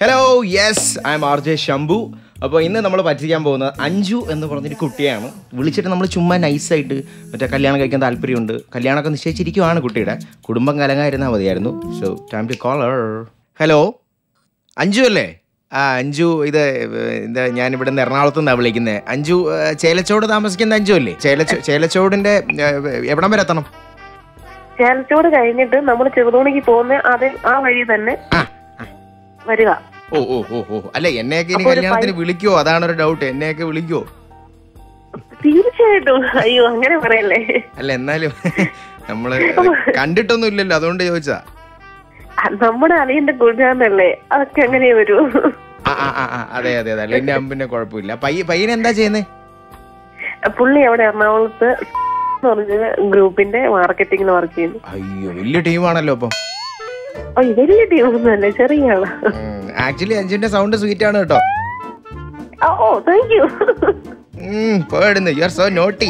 Hello yes I'm R J Shambhu അപ്പോൾ ഇന്ന് നമ്മൾ പറ്റിക്കാൻ പോകുന്നത് അഞ്ജു എന്ന് പറഞ്ഞൊരു കുട്ടിയാണ് വിളിച്ചിട്ട് നമ്മൾ ചുമ്മാ നൈസായിട്ട് മറ്റേ കല്യാണം കഴിക്കാൻ താല്പര്യമുണ്ട് കല്യാണമൊക്കെ നിശ്ചയിച്ചിരിക്കുവാണ് കുട്ടിയുടെ കുടുംബം കലങ്ങായിരുന്നാൽ മതിയായിരുന്നു so time to call hello Anju അല്ലേ ആ അഞ്ജു ഇത് എന്താ ഞാൻ ഇവിടെ നിന്ന് എറണാകുളത്ത് നിന്നാണ് വിളിക്കുന്നത് അഞ്ജു ഏ, ചേലച്ചോട് താമസിക്കുന്ന അഞ്ജു അല്ലേ ചേലച്ചോ ചേലച്ചോടിന്റെ ഏ, എവിടം വരെ എത്തണം ചേലച്ചോട് കഴിഞ്ഞിട്ട് നമ്മൾ ചെറുതോണിക്ക് പോകുന്ന അതേ ആ വഴി തന്നെ ആ വരിക ഓ ഓ ഓ ഓ അല്ല എന്നെയൊക്കെ ഇനി അപ്പൊ ഒരു കല്യാണത്തിന് വിളിക്കുവോ അതാണ് ഒരു ഡൗട്ട് എന്നെയൊക്കെ വിളിക്കുവോ തീർച്ചയായിട്ടും അയ്യോ അങ്ങനെ പറയല്ലേ അല്ല എന്നാലും നമ്മള് കണ്ടിട്ടൊന്നും ഇല്ലല്ലോ അതുകൊണ്ട് ചോദിച്ചാ ആ, നമ്മുടെ അളിയന്റെ കൂട്ടുകാരനല്ലേ അതൊക്കെ അങ്ങനെ വരൂ ആ ആ ആ, ആ അതെ അതെ അതെ അല്ല എന്റെ അമ്പിന്റെ കുഴപ്പമില്ല പയ്യ പയ്യൻ എന്താ ചെയ്യുന്നേ പുള്ളി അവിടെ എറണാകുളത്ത് എന്ന് പറഞ്ഞ ഗ്രൂപ്പിന്റെ മാർക്കറ്റിംഗിൽ വർക്ക് ചെയ്യുന്നു അയ്യോ വലിയ ടീമാണല്ലോ അപ്പം ഓ വലിയ ടീമൊന്നുമല്ലേ ചെറിയ ആളാ ആക്ച്വലി അഞ്ജുന്റെ സൗണ്ട് സ്വീറ്റ് ആണ് കേട്ടോ ആ, ഓ താങ്ക് യു പേടുന്നു you are so naughty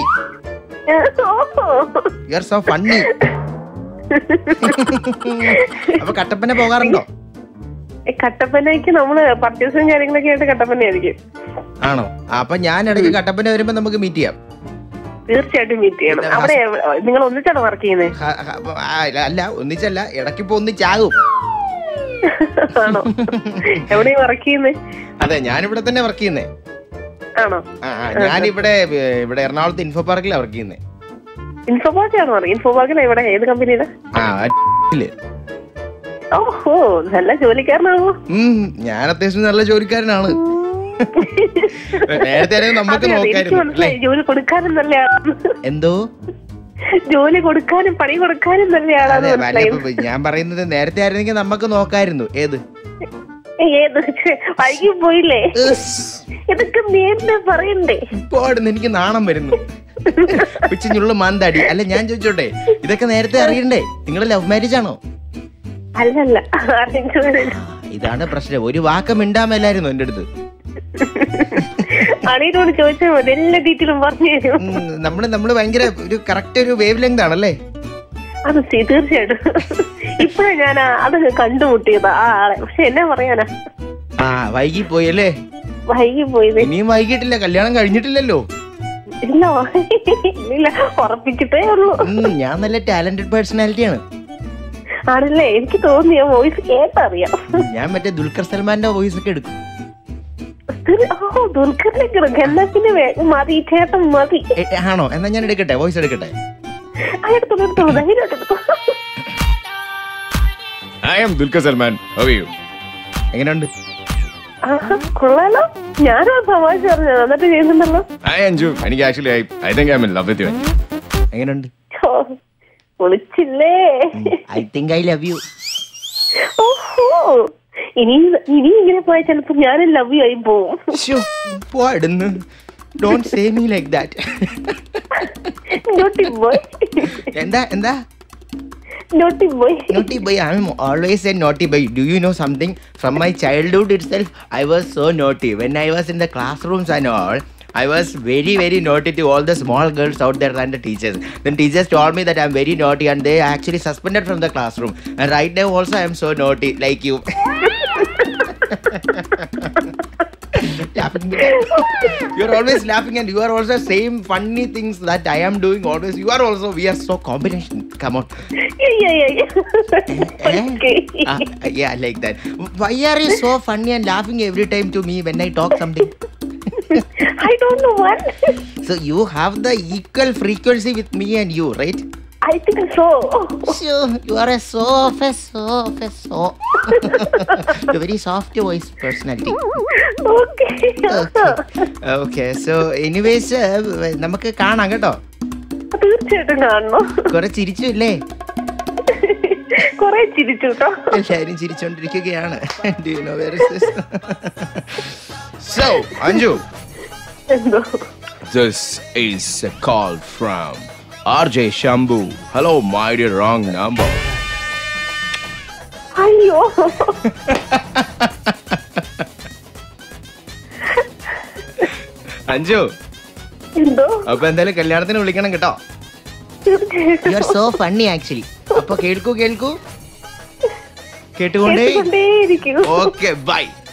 you are so funny അപ്പൊ കട്ടപ്പന പോകാറുണ്ടോ കട്ടപ്പനയ്ക്ക് നമ്മള് പർച്ചേസും കാര്യങ്ങളൊക്കെ ആയിട്ട് കട്ടപ്പന ആയിരിക്കും ആണോ ആ, അപ്പൊ ഞാൻ ഇടയ്ക്ക് കട്ടപ്പന വരുമ്പോ നമുക്ക് മീറ്റ് ചെയ്യാം തീർച്ചയായിട്ടും മീറ്റ് ചെയ്യണം അവിടെ നിങ്ങൾ ഒന്നിച്ചാണ് വർക്ക് ചെയ്യുന്നത് ഹ- ഹ- ആ, അല്ല ഒന്നിച്ചല്ല ഇടയ്ക്കിപ്പോ ഒന്നിച്ചാകും ആണോ എവിടെയും വർക്ക് ചെയ്യുന്നത് അതെ ഞാനിവിടെ തന്നെ വർക്ക് ചെയ്യുന്നേ ആണോ ആ, ആ, ഞാനിവിടെ ഏ, ഇവിടെ എറണാകുളത്ത് ഇൻഫോ പാർക്കിലാണ് വർക്ക് ചെയ്യുന്നത് ഇൻഫോപാർക്ക് ആണോ ഇൻഫോപാർക്കിൽ എവിടെ ഏത് കമ്പനിയിലാ ആ ല്. ഓഹോ നല്ല ജോലിക്കാരനാണോ ഉം, ഞാൻ അത്യാവശ്യം നല്ല ജോലിക്കാരനാണ് നേരത്തെ ആണെങ്കിൽ നമുക്ക് അതെ, അതെ, എനിക്ക് നോക്കായിരുന്നു അല്ലേ മനസ്സിലായി ജോലി കൊടുക്കാനും നല്ല ആളാണ് എന്തോ ജോലി കൊടുക്കാനും പണി കൊടുക്കാനും നല്ല ആളാണ് അതെ അല്ല, മനസ്സിലായി അപ്പൊ ഞാൻ പറയുന്നത് നേരത്തെ ആയിരുന്നെങ്കിൽ നമുക്ക് നോക്കായിരുന്നു ഏത് ഏത് വൈകി പോയില്ലേ ഇതൊക്കെ നേരത്തെ പറയണ്ടേ ഇപ്പോഴും എനിക്ക് നാണം വരുന്നു പിച്ചിഞ്ഞുള്ള മാന്താടി അല്ല ഞാൻ ചോദിച്ചോട്ടെ ഇതൊക്കെ നേരത്തെ അറിയണ്ടേ നിങ്ങൾ ലവ് മാരേജ് ആണോ അല്ലല്ല അറേഞ്ച് മാരേജ് ഇതാണ് പ്രശ്നം ഒരു വാക്ക് മിണ്ടാമല്ലായിരുന്നു എന്റെ അടുത്ത് അണിയോട് ചോദിച്ചാൽ മതി എല്ലാ ഡീറ്റെയിലും പറഞ്ഞു തരും ഉം, നമ്മള് നമ്മള് ഭയങ്കര ഒരു കറക്റ്റ് ഒരു വേവ് ലെങ്ത് ആണല്ലേ അത് സി- തീർച്ചയായിട്ടും ഇപ്പഴാ ഞാൻ ആ- അത് കണ്ടുമുട്ടിയത് ആ ആളെ പക്ഷെ എന്നാ പറയാനാ ആ വൈകി പോയി അല്ലേ വൈകി പോയത് ഇനിയും വൈകിട്ടില്ല കല്യാണം കഴിഞ്ഞിട്ടില്ലല്ലോ ഇല്ല ഇല്ല ഉറപ്പിച്ചിട്ടേ ഉള്ളൂ ഉം, ഞാൻ നല്ല ടാലന്റഡ് പേഴ്സണാലിറ്റിയാണ് ആണല്ലേ എനിക്ക് തോന്നി ആ വോയിസ് കേട്ടറിയാം ഞാൻ മറ്റേ ദുൽഖർ സൽമാന്റെ വോയിസ് ഒക്കെ എടുക്കും തീർ- ഓ ദുൽഖറിനെ കിടക്കും എന്നാ പിന്നെ വേഗം മതി ചേട്ടൻ മതി എ, എ, ആണോ എന്നാ ഞാൻ എടുക്കട്ടെ വോയിസ് എടുക്കട്ടെ ആ, എടുത്തോ എടുത്തോ ധൈര്യമായിട്ട് എടുത്തോ ഐ എം ദുൽഖർ സൽമാൻ എങ്ങനെയുണ്ട് ആഹാ, കൊള്ളാലോ ഞാനും ആ തമാശ പറഞ്ഞു എന്നിട്ട് ചെയ്യുന്നുണ്ടല്ലോ ഐ അഞ്ജു എനിക്ക് actually I I think I am in love with you എങ്ങനെയുണ്ട് ഓ, ഒളിച്ചില്ലേ I think I love you ഓഹോ ഇനി ഇനി ഇങ്ങനെ പോയാൽ ചിലപ്പോ ഞാനും ലവ് ആയി പോവും പോടുന്നു don't say me like that naughty boy എന്താ എന്താ naughty boy naughty boy i'm always a naughty boy do you know something from my childhood itself i was so naughty when i was in the classrooms and all I was very, very naughty to all the small girls out there and the teachers. Then teachers told me that I'm very naughty and they actually suspended from the classroom. And right now also I'm so naughty, like you. laughing. You're always laughing and you are also same funny things that I am doing always. You are also, we are so combination. Come on. Okay. Ah, yeah, like that. Why are you so funny and laughing every time to me when I talk something? I don't know what. So you have the equal frequency with me and you, right? I think so. So you are a so of a so of a so. You're very soft voice personality. Okay. Okay, so anyways, uh, നമുക്ക് കാണാം കേട്ടോ തീർച്ചയായിട്ടും കാണണം കുറെ ചിരിച്ചു ഇല്ലേ കൊറേ ചിരിച്ചു കേട്ടോ എല്ലാരും ചിരിച്ചോണ്ടിരിക്കുകയാണ് Do you know where is this? so, Anju, എന്തോ This is a call from RJ Shambhu. Hello, my dear wrong number. അയ്യോ അഞ്ജു എന്തോ അപ്പൊ എന്തായാലും കല്യാണത്തിന് വിളിക്കണം കേട്ടോ യു ആർ തീർച്ചയായിട്ടും സോ ഫണ്ണി ആക്ച്വലി അപ്പൊ കേൾക്കൂ കേൾക്കൂ കേട്ടുകൊണ്ടേ കേട്ടുകൊണ്ടേയിരിക്കും okay bye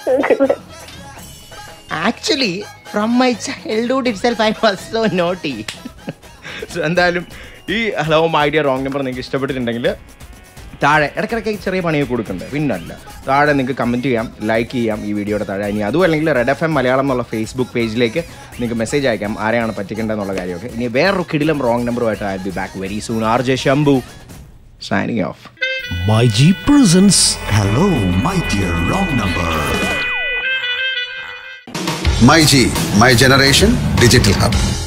actually from my childhood itself I was so naughty so എന്തായാലും ഈ hello my dear wrong number നിങ്ങൾക്ക് ഇഷ്ടപ്പെട്ടിട്ടുണ്ടെങ്കിൽ താഴെ ഇടയ്ക്കിടയ്ക്ക് ചെറിയ പണിയൊക്കെ കൊടുക്കണ്ടേ പിന്നല്ല താഴെ നിങ്ങൾക്ക് കമൻറ്റ് ചെയ്യാം ലൈക്ക് ചെയ്യാം ഈ വീഡിയോയുടെ താഴെ ഇനി അതും അല്ലെങ്കിൽ റെഡ് എഫ് എം മലയാളം എന്നുള്ള ഫേസ്ബുക്ക് പേജിലേക്ക് നിങ്ങൾക്ക് മെസ്സേജ് അയക്കാം ആരെയാണ് പറ്റിക്കേണ്ടതെന്നുള്ള കാര്യമൊക്കെ ഇനി വേറൊരു കിടിലം റോങ് നമ്പറുമായിട്ട് I be back very soon R J Shambhu signing off My G presents Hello, my dear wrong number. My G, my generation, digital hub.